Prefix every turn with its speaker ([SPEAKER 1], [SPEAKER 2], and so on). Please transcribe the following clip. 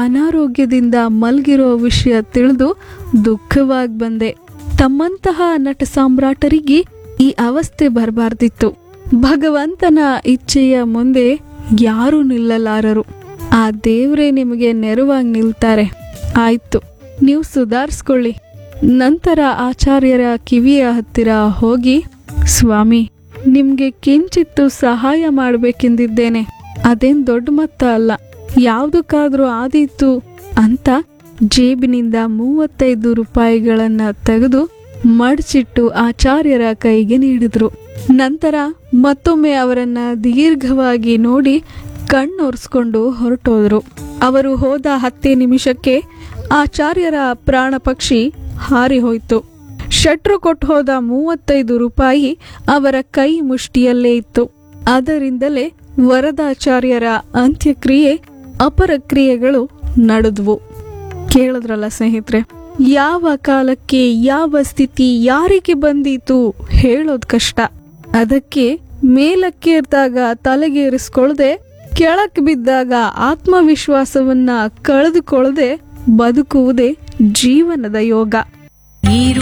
[SPEAKER 1] ಅನಾರೋಗ್ಯದಿಂದ ಮಲ್ಗಿರೋ ವಿಷಯ ತಿಳಿದು ದುಃಖವಾಗಿ ಬಂದೆ ತಮ್ಮಂತಹ ನಟ ಸಾಮ್ರಾಟರಿಗೆ ಈ ಅವಸ್ಥೆ ಬರಬಾರ್ದಿತ್ತು ಭಗವಂತನ ಇಚ್ಛೆಯ ಮುಂದೆ ಯಾರೂ ನಿಲ್ಲಲಾರರು ಆ ದೇವ್ರೇ ನಿಮಗೆ ನೆರವಾಗಿ ನಿಲ್ತಾರೆ ಆಯ್ತು ನೀವು ಸುಧಾರಿಸ್ಕೊಳ್ಳಿ ನಂತರ ಆಚಾರ್ಯರ ಕಿವಿಯ ಹತ್ತಿರ ಹೋಗಿ ಸ್ವಾಮಿ ನಿಮ್ಗೆ ಕಿಂಚಿತ್ತು ಸಹಾಯ ಮಾಡಬೇಕೆಂದಿದ್ದೇನೆ ಅದೇನ್ ದೊಡ್ಡ ಮೊತ್ತ ಅಲ್ಲ ಯಾವುದಕ್ಕಾದ್ರೂ ಆದೀತು ಅಂತ ಜೇಬಿನಿಂದ ಮೂವತ್ತೈದು ರೂಪಾಯಿಗಳನ್ನ ತೆಗೆದು ಮಡಚಿಟ್ಟು ಆಚಾರ್ಯರ ಕೈಗೆ ನೀಡಿದ್ರು ನಂತರ ಮತ್ತೊಮ್ಮೆ ಅವರನ್ನ ದೀರ್ಘವಾಗಿ ನೋಡಿ ಕಣ್ಣೊರೆಸ್ಕೊಂಡು ಹೊರಟೋದ್ರು ಅವರು ಹೋದ ಹತ್ತೇ ನಿಮಿಷಕ್ಕೆ ಆಚಾರ್ಯರ ಪ್ರಾಣ ಪಕ್ಷಿ ಹಾರಿ ಹೋಯ್ತು ಶಟ್ರು ಕೊಟ್ಟು ಹೋದ ಮೂವತ್ತೈದು ರೂಪಾಯಿ ಅವರ ಕೈ ಮುಷ್ಟಿಯಲ್ಲೇ ಇತ್ತು ಅದರಿಂದಲೇ ವರದಾಚಾರ್ಯರ ಅಂತ್ಯಕ್ರಿಯೆ ಅಪರ ಕ್ರಿಯೆಗಳು ನಡೆದ್ವು ಕೇಳಿದ್ರಲ್ಲ ಸ್ನೇಹಿತರೆ ಯಾವ ಕಾಲಕ್ಕೆ ಯಾವ ಸ್ಥಿತಿ ಯಾರಿಗೆ ಬಂದೀತು ಹೇಳೋದ್ ಕಷ್ಟ ಅದಕ್ಕೆ ಮೇಲಕ್ಕೇರ್ದಾಗ ತಲೆಗೇರಿಸ್ಕೊಳ್ದೆ ಕೆಳಕ್ ಬಿದ್ದಾಗ ಆತ್ಮವಿಶ್ವಾಸವನ್ನ ಕಳೆದುಕೊಳ್ಳದೆ ಬದುಕುವುದೇ ಜೀವನದ ಯೋಗ
[SPEAKER 2] ನೀರು